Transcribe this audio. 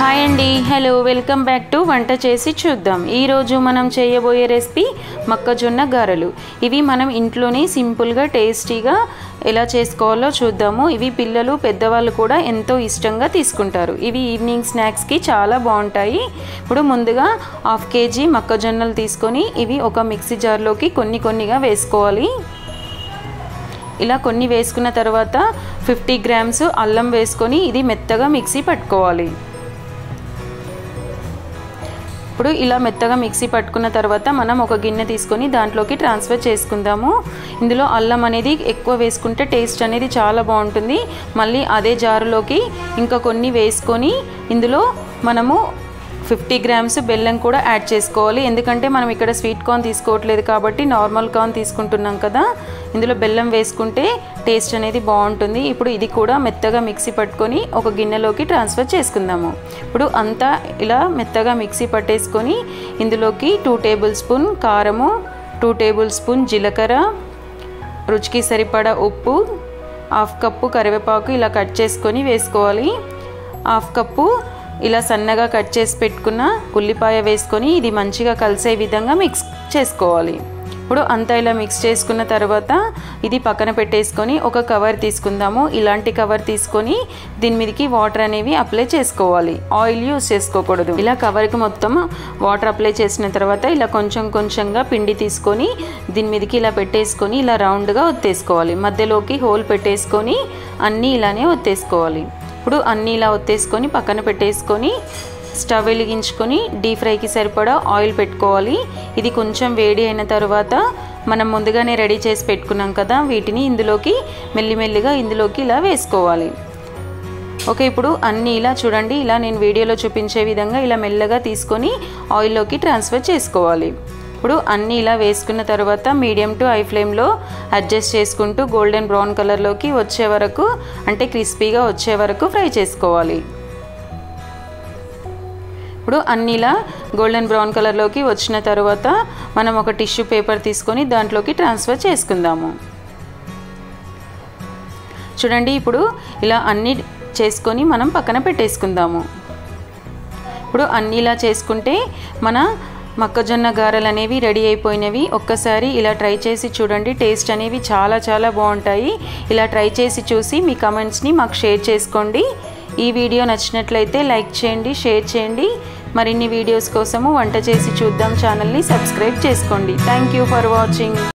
hi అండి hello welcome back to వంట చేసి చూద్దాం ఈరోజు మనం చేయబోయే రెసిపీ మొక్కజొన్న గారెలు ఇవి మనం ఇంట్లోనే సింపుల్గా టేస్టీగా ఎలా చేసుకోవాలో చూద్దాము ఇవి పిల్లలు పెద్దవాళ్ళు కూడా ఎంతో ఇష్టంగా తీసుకుంటారు ఇవి ఈవినింగ్ స్నాక్స్కి చాలా బాగుంటాయి ఇప్పుడు ముందుగా హాఫ్ కేజీ మొక్కజొన్నలు తీసుకొని ఇవి ఒక మిక్సీ జార్లోకి కొన్ని కొన్నిగా వేసుకోవాలి ఇలా కొన్ని వేసుకున్న తర్వాత ఫిఫ్టీ గ్రామ్స్ అల్లం వేసుకొని ఇది మెత్తగా మిక్సీ పట్టుకోవాలి ఇప్పుడు ఇలా మెత్తగా మిక్సీ పట్టుకున్న తర్వాత మనం ఒక గిన్నె తీసుకొని దాంట్లోకి ట్రాన్స్ఫర్ చేసుకుందాము ఇందులో అల్లం అనేది ఎక్కువ వేసుకుంటే టేస్ట్ అనేది చాలా బాగుంటుంది మళ్ళీ అదే జారులోకి ఇంకా కొన్ని వేసుకొని ఇందులో మనము ఫిఫ్టీ గ్రామ్స్ బెల్లం కూడా యాడ్ చేసుకోవాలి ఎందుకంటే మనం ఇక్కడ స్వీట్ కార్న్ తీసుకోవట్లేదు కాబట్టి నార్మల్ కార్న్ తీసుకుంటున్నాం కదా ఇందులో బెల్లం వేసుకుంటే టేస్ట్ అనేది బాగుంటుంది ఇప్పుడు ఇది కూడా మెత్తగా మిక్సీ పట్టుకొని ఒక గిన్నెలోకి ట్రాన్స్ఫర్ చేసుకుందాము ఇప్పుడు అంతా ఇలా మెత్తగా మిక్సీ పట్టేసుకొని ఇందులోకి టూ టేబుల్ స్పూన్ కారము టూ టేబుల్ స్పూన్ జీలకర్ర రుచికి సరిపడా ఉప్పు హాఫ్ కప్పు కరివేపాకు ఇలా కట్ చేసుకొని వేసుకోవాలి హాఫ్ కప్పు ఇలా సన్నగా కట్ చేసి పెట్టుకున్న ఉల్లిపాయ వేసుకొని ఇది మంచిగా కలిసే విధంగా మిక్స్ చేసుకోవాలి ఇప్పుడు అంతా ఇలా మిక్స్ చేసుకున్న తర్వాత ఇది పక్కన పెట్టేసుకొని ఒక కవర్ తీసుకుందాము ఇలాంటి కవర్ తీసుకొని దీని మీదకి వాటర్ అనేవి అప్లై చేసుకోవాలి ఆయిల్ యూస్ చేసుకోకూడదు ఇలా కవర్కి మొత్తం వాటర్ అప్లై చేసిన తర్వాత ఇలా కొంచెం కొంచెంగా పిండి తీసుకొని దీని మీదకి ఇలా పెట్టేసుకొని ఇలా రౌండ్గా ఒత్తేసుకోవాలి మధ్యలోకి హోల్ పెట్టేసుకొని అన్నీ ఇలానే ఒత్తేసుకోవాలి ఇప్పుడు అన్నీ ఇలా ఒత్తేసుకొని పక్కన పెట్టేసుకొని స్టవ్ వెలిగించుకొని డీప్ ఫ్రైకి సరిపడా ఆయిల్ పెట్టుకోవాలి ఇది కొంచెం వేడి అయిన తర్వాత మనం ముందుగానే రెడీ చేసి పెట్టుకున్నాం కదా వీటిని ఇందులోకి మెల్లిమెల్లిగా ఇందులోకి ఇలా వేసుకోవాలి ఓకే ఇప్పుడు అన్నీ ఇలా చూడండి ఇలా నేను వీడియోలో చూపించే విధంగా ఇలా మెల్లగా తీసుకొని ఆయిల్లోకి ట్రాన్స్ఫర్ చేసుకోవాలి ఇప్పుడు అన్నీ ఇలా వేసుకున్న తర్వాత మీడియం టు హై ఫ్లేమ్లో అడ్జస్ట్ చేసుకుంటూ గోల్డెన్ బ్రౌన్ కలర్లోకి వచ్చే వరకు అంటే క్రిస్పీగా వచ్చే వరకు ఫ్రై చేసుకోవాలి ఇప్పుడు అన్నిలా గోల్డెన్ బ్రౌన్ కలర్లోకి వచ్చిన తర్వాత మనం ఒక టిష్యూ పేపర్ తీసుకొని దాంట్లోకి ట్రాన్స్ఫర్ చేసుకుందాము చూడండి ఇప్పుడు ఇలా అన్ని చేసుకొని మనం పక్కన పెట్టేసుకుందాము ఇప్పుడు అన్ని ఇలా చేసుకుంటే మన మొక్కజొన్న గారెలు అనేవి రెడీ అయిపోయినవి ఒక్కసారి ఇలా ట్రై చేసి చూడండి టేస్ట్ అనేవి చాలా చాలా బాగుంటాయి ఇలా ట్రై చేసి చూసి మీ కమెంట్స్ని మాకు షేర్ చేసుకోండి ఈ వీడియో నచ్చినట్లయితే లైక్ చేయండి షేర్ చేయండి మరిన్ని వీడియోస్ కోసము వంట చేసి చూద్దాం ఛానల్ని సబ్స్క్రైబ్ చేసుకోండి థ్యాంక్ యూ ఫర్ వాచింగ్